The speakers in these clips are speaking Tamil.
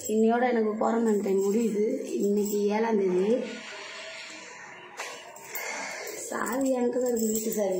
இன்னையோட எனக்கு குவாரண்டைன் டைம் முடியுது இன்னைக்கு ஏழாம் தேதி சாவி என்கிட்ட தான் இருக்கு வீட்டு சாவி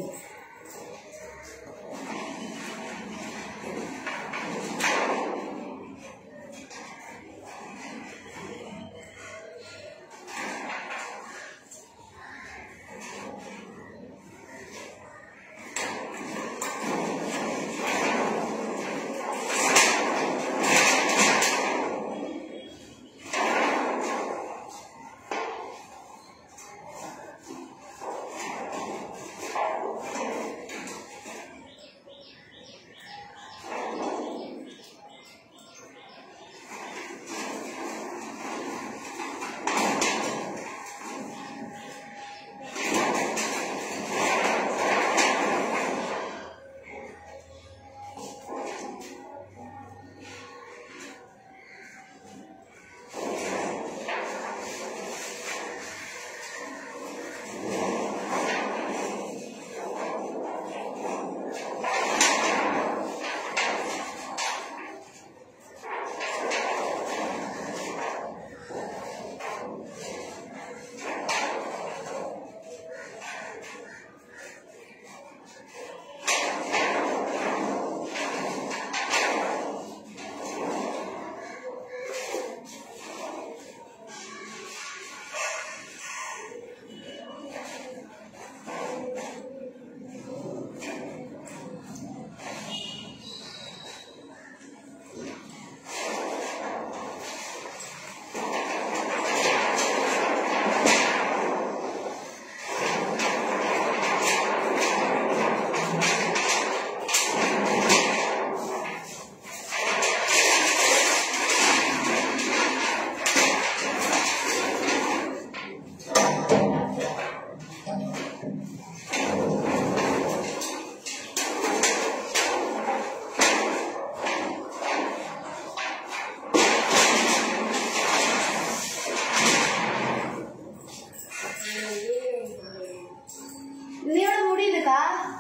இன்னையோட முடியுதுக்கா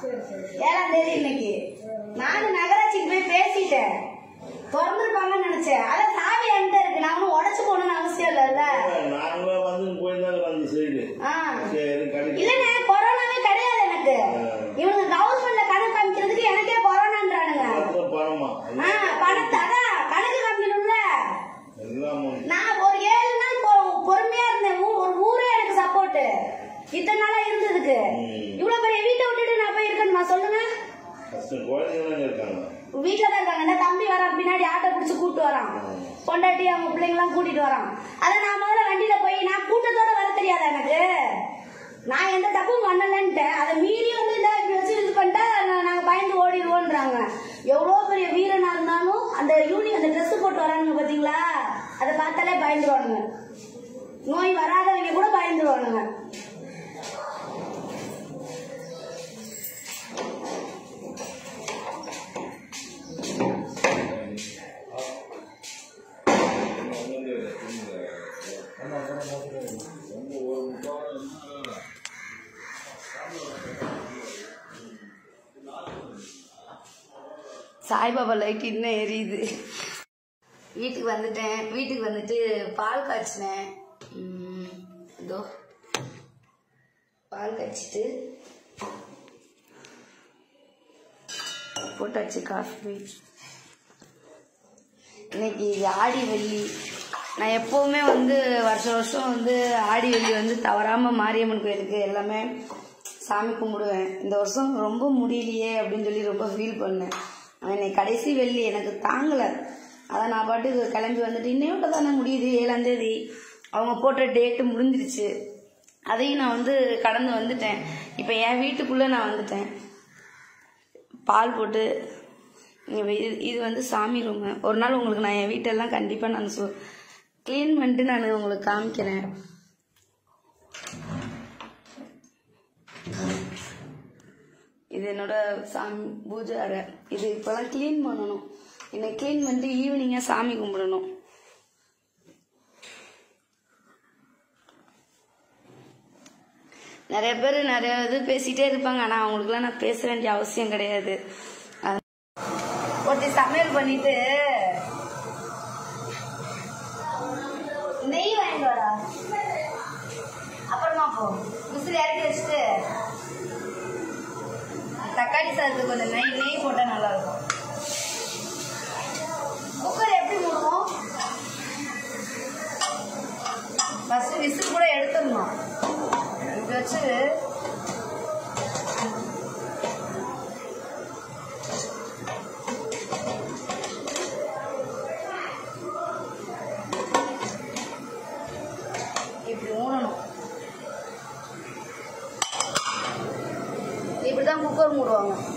ஏழாம் தேதி இன்னைக்கு நானும் நகராட்சிக்கு போய் பேசிட்டேன் திறந்துருப்பாங்கன்னு நினைச்சேன் அதான் சாவி என்கிட்ட இருக்கு நான் ஒன்றும் உடச்சு போகணும்னு அவசியம் இல்லைல்ல நாங்களே வந்து போயிருந்தாங்க அந்த சைடு ஆ சரி கடைக்கு இல்லண்ணே கொரோனாவே கிடையாது எனக்கு இவனுங்க கவர்மெண்ட்ல கணக்கு காமிக்கிறதுக்கு எனக்கே கொரோனான்றானுங்க பணத்தை பணமா ஆ பணத்தை அதான் கணக்கு காமிக்கணும்ல எல்லாம் நான் ஒரு ஏழு நாள் பொ- பொறுமையா இருந்தேன் ஊ- ஒரு ஊரே எனக்கு சப்போர்ட் இத்தனை நாளா இருந்ததுக்கு இவ்வளவு பெரிய வீட்டை விட்டுட்டு நான் போய் இருக்கணுமா சொல்லுங்க கஷ்டம் குழந்தைங்க இருக்காங்க வீட்டுல தான் இருக்காங்க இந்த தம்பி வரான் பின்னாடி ஆட்டோ பிடிச்சு கூட்டு வரான் பொண்டாட்டி அவங்க பிள்ளைங்களாம் கூட்டிட்டு வரான் அதை நான் முதல்ல வண்டியில போய் நான் கூட்டத்தோட வர தெரியாதா எனக்கு நான் எந்த தப்பும் பண்ணலன்ட்டேன் அதை மீறி வந்து இந்த இப்படி வச்சு இது பண்ணிட்டா நான் நாங்க பயந்து ஓடிடுவோன்றாங்க எவ்வளவு பெரிய வீரனா இருந்தாலும் அந்த யூனி அந்த ட்ரெஸ் போட்டு வரானுங்க பாத்தீங்களா அதை பார்த்தாலே பயந்துருவானுங்க நோய் வராதவங்க கூட பயந்துருவானுங்க சாய்பாபா லைட் இன்னும் எரியுது வீட்டுக்கு வந்துட்டேன் வீட்டுக்கு வந்துட்டு பால் காய்ச்சினேன் உம், இதோ பால் காய்ச்சிட்டு போட்டாச்சு காஃபி இன்னைக்கு ஆடி வெள்ளி நான் எப்பவுமே வந்து வருஷம் வருஷம் வந்து ஆடி வெள்ளி வந்து தவறாம மாரியம்மன் கோயிலுக்கு எல்லாமே சாமி கும்பிடுவேன் இந்த வருஷம் ரொம்ப முடியலையே அப்படின்னு சொல்லி ரொம்ப ஃபீல் பண்ணேன் ஆனா, இன்னைக்கு கடைசி வெள்ளி எனக்கு தாங்கலை அதான் நான் பாட்டுக்கு கிளம்பி வந்துட்டு இன்னையோட தானே முடியுது ஏழாம் தேதி அவங்க போட்ட டேட்டு முடிஞ்சிருச்சு அதையும் நான் வந்து கடந்து வந்துட்டேன் இப்போ என் வீட்டுக்குள்ளே நான் வந்துட்டேன் பால் போட்டு இங்க இது இது வந்து சாமி ரூமு ஒரு நாள் உங்களுக்கு நான் என் வீட்டெல்லாம் கண்டிப்பாக நான் சொ க்ளீன் பண்ணிட்டு நான் உங்களுக்கு காமிக்கிறேன் இது என்னோட சாமி பூஜை அறை இது இப்போலாம் க்ளீன் பண்ணணும் என்னை க்ளீன் பண்ணிட்டு ஈவினிங்காக சாமி கும்பிடணும் நிறைய பேர் நிறைய இது பேசிட்டே இருப்பாங்க ஆனால் அவங்களுக்குலாம் நான் பேச வேண்டிய அவசியம் கிடையாது அது- ஒருத்தி சமையல் பண்ணிட்டு அப்போ விசில் இறக்கி வச்சுட்டு தக்காளி சாதத்துக்கு கொஞ்சம் நெய் நெய் போட்டால் நல்லா இருக்கும் குக்கர் எப்படி மூடுவோம் ஃபஸ்ட்டு விசில் கூட எடுத்துடணும் இப்படி வச்சு இப்படி மூடணும் இப்படி தான் குக்கர் மூடுவாங்க